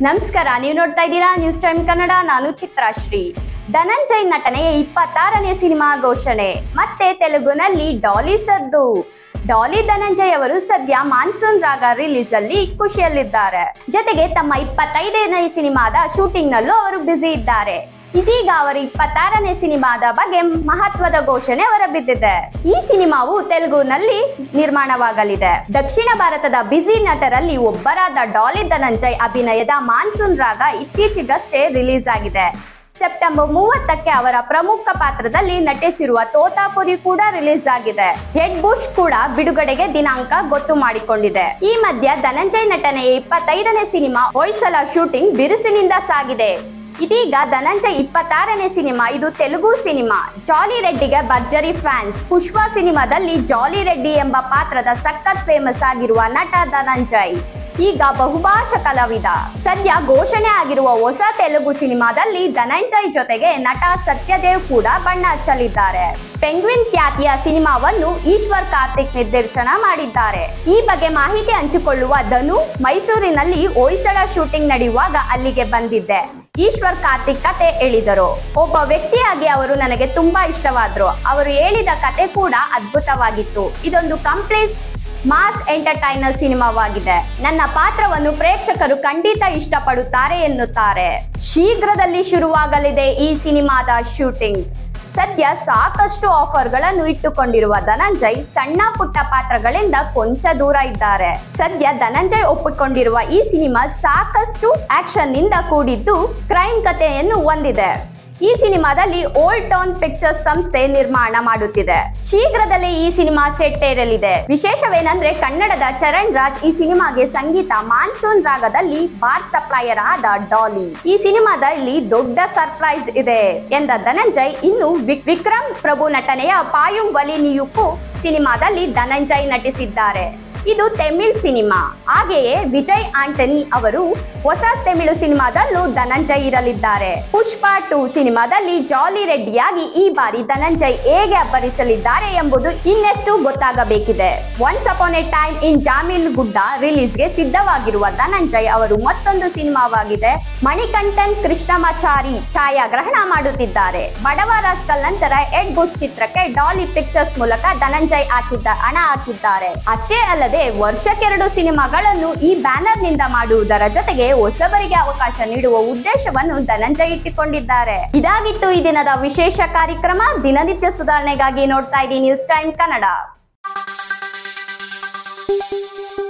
ನಮಸ್ಕಾರ ನೀವು ನೋಡ್ತಾ ಇದ್ದೀರಾ ನ್ಯೂಸ್ ಟೈಮ್ ಕನ್ನಡ ನಾನು ಚಿತ್ರಾಶ್ರೀ ಧನಂಜಯ್ ನಟನೆಯ ಇಪ್ಪತ್ತಾರನೇ ಸಿನಿಮಾ ಘೋಷಣೆ ಮತ್ತೆ ತೆಲುಗುನಲ್ಲಿ ಡಾಲಿ ಸದ್ದು ಡಾಲಿ ಧನಂಜಯ್ ಅವರು ಸದ್ಯ ಮಾನ್ಸೂನ್ ರಾಗ ರಿಲೀಸ್ ಅಲ್ಲಿ ಖುಷಿಯಲ್ಲಿದ್ದಾರೆ ಜೊತೆಗೆ ತಮ್ಮ ಇಪ್ಪತ್ತೈದನೇ ಸಿನಿಮಾದ ಶೂಟಿಂಗ್ ನಲ್ಲೂ ಅವರು ಬ್ಯುಸಿ ಇದ್ದಾರೆ ಇದೀಗ ಅವರ ಇಪ್ಪತ್ತಾರನೇ ಸಿನಿಮಾದ ಬಗ್ಗೆ ಮಹತ್ವದ ಘೋಷಣೆ ಹೊರಬಿದ್ದಿದೆ ಈ ಸಿನಿಮಾವು ತೆಲುಗುನಲ್ಲಿ ನಿರ್ಮಾಣವಾಗಲಿದೆ ದಕ್ಷಿಣ ಭಾರತದ ಬ್ಯುಸಿ ನಟರಲ್ಲಿ ಒಬ್ಬರಾದ ಡಾಲಿ ಧನಂಜಯ್ ಅಭಿನಯದ ಮಾನ್ಸೂನ್ ರಾಗ ಇತ್ತೀಚೆಗಷ್ಟೇ ರಿಲೀಸ್ ಆಗಿದೆ ಸೆಪ್ಟೆಂಬರ್ ಮೂವತ್ತಕ್ಕೆ ಅವರ ಪ್ರಮುಖ ಪಾತ್ರದಲ್ಲಿ ನಟಿಸಿರುವ ತೋತಾಪುರಿ ಕೂಡ ರಿಲೀಸ್ ಆಗಿದೆ ಹೆಡ್ ಬುಷ್ ಕೂಡ ಬಿಡುಗಡೆಗೆ ದಿನಾಂಕ ಗೊತ್ತು ಮಾಡಿಕೊಂಡಿದೆ ಈ ಮಧ್ಯ ಧನಂಜಯ್ ನಟನೆಯ ಇಪ್ಪತ್ತೈದನೇ ಸಿನಿಮಾ ಹೊಯ್ಸಲ ಶೂಟಿಂಗ್ ಬಿರುಸಿನಿಂದ ಸಾಗಿದೆ ಇದೀಗ ಧನಂಜಯ್ ಇಪ್ಪತ್ತಾರನೇ ಸಿನಿಮಾ ಇದು ತೆಲುಗು ಸಿನಿಮಾ ಜಾಲಿ ರೆಡ್ಡಿಗೆ ಭರ್ಜರಿ ಫ್ಯಾನ್ಸ್ ಪುಷ್ಪ ಸಿನಿಮಾದಲ್ಲಿ ಜಾಲಿ ರೆಡ್ಡಿ ಎಂಬ ಪಾತ್ರದ ಸಖತ್ ಫೇಮಸ್ ಆಗಿರುವ ನಟ ಧನಂಜಯ್ ಈಗ ಬಹುಭಾಷಾ ಕಲಾವಿದ ಸದ್ಯ ಘೋಷಣೆ ಆಗಿರುವ ಹೊಸ ತೆಲುಗು ಸಿನಿಮಾದಲ್ಲಿ ಧನಂಜಯ್ ಜೊತೆಗೆ ನಟ ಸತ್ಯದೇವ್ ಕೂಡ ಬಣ್ಣ ಹಚ್ಚಲಿದ್ದಾರೆ ಪೆಂಗ್ವಿನ್ ಖ್ಯಾತಿಯ ಸಿನಿಮಾವನ್ನು ಈಶ್ವರ್ ಕಾರ್ತಿಕ್ ನಿರ್ದೇಶನ ಮಾಡಿದ್ದಾರೆ ಈ ಬಗ್ಗೆ ಮಾಹಿತಿ ಹಂಚಿಕೊಳ್ಳುವ ಧನು ಮೈಸೂರಿನಲ್ಲಿ ಹೊಯ್ಸಳ ಶೂಟಿಂಗ್ ನಡೆಯುವಾಗ ಅಲ್ಲಿಗೆ ಬಂದಿದ್ದೆ ಈಶ್ವರ್ ಕಾರ್ತಿಕ್ ಕತೆ ಹೇಳಿದರು ಒಬ್ಬ ವ್ಯಕ್ತಿಯಾಗಿ ಅವರು ನನಗೆ ತುಂಬಾ ಇಷ್ಟವಾದ್ರು ಅವರು ಹೇಳಿದ ಕತೆ ಕೂಡ ಅದ್ಭುತವಾಗಿತ್ತು ಇದೊಂದು ಕಂಪ್ಲೀಟ್ ಮಾಸ್ ಎಂಟರ್ಟೈನರ್ ಸಿನಿಮಾವಾಗಿದೆ ನನ್ನ ಪಾತ್ರವನ್ನು ಪ್ರೇಕ್ಷಕರು ಖಂಡಿತ ಇಷ್ಟಪಡುತ್ತಾರೆ ಎನ್ನುತ್ತಾರೆ ಶೀಘ್ರದಲ್ಲಿ ಶುರುವಾಗಲಿದೆ ಈ ಸಿನಿಮಾದ ಶೂಟಿಂಗ್ ಸದ್ಯ ಸಾಕಷ್ಟು ಆಫರ್ಗಳನ್ನು ಇಟ್ಟುಕೊಂಡಿರುವ ಧನಂಜಯ್ ಸಣ್ಣ ಪುಟ್ಟ ಪಾತ್ರಗಳಿಂದ ಕೊಂಚ ದೂರ ಇದ್ದಾರೆ ಸದ್ಯ ಧನಂಜಯ್ ಒಪ್ಪಿಕೊಂಡಿರುವ ಈ ಸಿನಿಮಾ ಸಾಕಷ್ಟು ಆಕ್ಷನ್ ನಿಂದ ಕೂಡಿದ್ದು ಕ್ರೈಮ್ ಕಥೆಯನ್ನು ಹೊಂದಿದೆ ಈ ಸಿನಿಮಾದಲ್ಲಿ ಓಲ್ಡ್ ಟೌನ್ ಪಿಕ್ಚರ್ಸ್ ಸಂಸ್ಥೆ ನಿರ್ಮಾಣ ಮಾಡುತ್ತಿದೆ ಶೀಘ್ರದಲ್ಲೇ ಈ ಸಿನಿಮಾ ಸೆಟ್ ಏರಲಿದೆ ವಿಶೇಷವೇನೆಂದ್ರೆ ಕನ್ನಡದ ಚರಣ್ ರಾಜ್ ಈ ಸಿನಿಮಾಗೆ ಸಂಗೀತ ಮಾನ್ಸೂನ್ ರಾಗದಲ್ಲಿ ಬಾರ್ ಸಪ್ಲೈಯರ್ ಆದ ಡಾಲಿ ಈ ಸಿನಿಮಾದಲ್ಲಿ ದೊಡ್ಡ ಸರ್ಪ್ರೈಸ್ ಇದೆ ಎಂದ ಧನಂಜಯ್ ಇನ್ನು ವಿಕ್- ವಿಕ್ರಮ್ ಪ್ರಭು ನಟನೆಯ ಪಾಯುಂ ವಲಿ ನಿಯುಕ್ಕು ಸಿನಿಮಾದಲ್ಲಿ ಧನಂಜಯ್ ನಟಿಸಿದ್ದಾರೆ ಇದು ತಮಿಳ್ ಸಿನಿಮಾ ಹಾಗೆಯೇ ವಿಜಯ್ ಆಂಟನಿ ಅವರು ಹೊಸ ತಮಿಳು ಸಿನಿಮಾದಲ್ಲೂ ಧನಂಜಯ್ ಇರಲಿದ್ದಾರೆ ಪುಷ್ಪ ಟು ಸಿನಿಮಾದಲ್ಲಿ ಜಾಲಿ ರೆಡ್ಡಿಯಾಗಿ ಈ ಬಾರಿ ಧನಂಜಯ್ ಹೇಗೆ ಅಬ್ಬರಿಸಲಿದ್ದಾರೆ ಎಂಬುದು ಇನ್ನೆಷ್ಟು ಗೊತ್ತಾಗಬೇಕಿದೆ once upon a time in Jamaaligudda ರಿಲೀಸ್ಗೆ ಸಿದ್ಧವಾಗಿರುವ ಧನಂಜಯ್ ಅವರು ಮತ್ತೊಂದು ಸಿನಿಮಾವಾಗಿದೆ ಮಣಿಕಂಠನ್ ಕೃಷ್ಣಮಾಚಾರಿ ಛಾಯಾಗ್ರಹಣ ಮಾಡುತ್ತಿದ್ದಾರೆ ಬಡವ ರಾಸ್ಕಲ್ ನಂತರ ಎಡ್ ಬುಷ್ ಚಿತ್ರಕ್ಕೆ ಡಾಲಿ ಪಿಕ್ಚರ್ಸ್ ಮೂಲಕ ಧನಂಜಯ್ ಹಾಕಿದ್ದ ಹಣ ಹಾಕಿದ್ದಾರೆ ಅಷ್ಟೇ ಅಲ್ಲದೆ ವರ್ಷಕ್ಕೆರಡು ಸಿನಿಮಾಗಳನ್ನು ಈ ಬ್ಯಾನರ್ ನಿಂದ ಮಾಡುವುದರ ಜೊತೆಗೆ ಹೊಸಬರಿಗೆ ಅವಕಾಶ ನೀಡುವ ಉದ್ದೇಶವನ್ನು ಧನಂಜಯ್ ಇಟ್ಟುಕೊಂಡಿದ್ದಾರೆ ಇದಾಗಿತ್ತು ಈ ದಿನದ ವಿಶೇಷ ಕಾರ್ಯಕ್ರಮ ದಿನನಿತ್ಯ ಸುಧಾರಣೆಗಾಗಿ ನೋಡ್ತಾ ಇದ್ದೀನಿ ನ್ಯೂಸ್ ಟೈಮ್ ಕನ್ನಡ